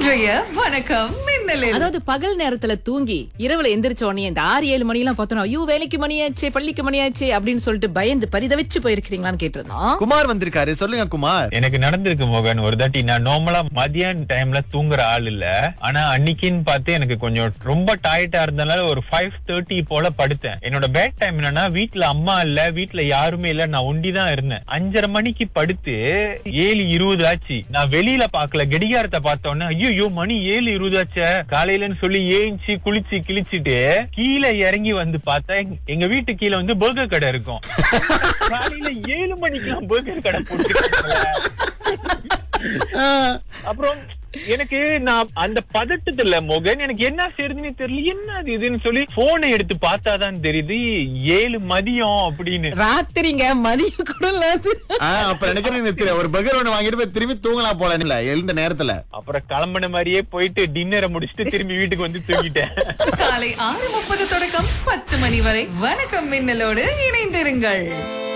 இன்றைய வணக்கம் மின்னலில் அதாவது பகல் நேரத்துல தூங்கி இரவுல எந்திரிச்ச உடனே இந்த ஆறு ஏழு மணி எல்லாம் பார்த்தோம் ஐயோ வேலைக்கு மணியாச்சே பள்ளிக்கு மணியாச்சே அப்படின்னு சொல்லிட்டு பயந்து பரிதவிச்சு போயிருக்கீங்களான்னு கேட்டிருந்தோம் குமார் வந்திருக்காரு சொல்லுங்க குமார் எனக்கு நடந்திருக்கு மோகன் ஒரு தாட்டி நான் நார்மலா மதியான டைம்ல தூங்குற ஆள் இல்ல ஆனா அன்னைக்குன்னு பார்த்து எனக்கு கொஞ்சம் ரொம்ப டயர்டா இருந்தனால ஒரு ஃபைவ் தேர்ட்டி போல படுத்தேன் என்னோட பேட் டைம் என்னன்னா வீட்ல அம்மா இல்ல வீட்ல யாருமே இல்ல நான் ஒண்டி தான் இருந்தேன் அஞ்சரை மணிக்கு படுத்து ஏழு இருபது ஆச்சு நான் வெளியில பாக்கல கடிகாரத்தை பார்த்த உடனே ஐயோ மணி ஏழு இருபது ஆச்சே காலையிலன்னு சொல்லி ஏஞ்சி குளிச்சு கிழிச்சிட்டு கீழே இறங்கி வந்து பார்த்தா எங்க- எங்க வீட்டு கீழே வந்து பர்கர் கடை இருக்கும் காலையில ஏழு மணிக்கெல்லாம் பர்கர் கடை போட்டு அப்புறம் எனக்கு நான் அந்த பதட்டத்துல மோகன் எனக்கு என்ன செய்யறதுன்னு தெரியல என்ன அது இதுன்னு சொல்லி போனை எடுத்து பார்த்தாதான் தெரியுது ஏழு மதியம் அப்படின்னு ராத்திரிங்க மதியம் கூட இல்லாது ஆ, அப்ப நினைக்கிறேன் நிற்கிற ஒரு பகர் ஒண்ணு வாங்கிட்டு போய் திரும்பி தூங்கலாம் போல இல்ல எழுந்த நேரத்துல அப்புறம் கிளம்பின மாதிரியே போயிட்டு டின்னரை முடிச்சுட்டு திரும்பி வீட்டுக்கு வந்து தூங்கிட்டேன் காலை ஆறு முப்பது தொடக்கம் பத்து மணி வரை வணக்கம் மின்னலோடு இணைந்திருங்கள்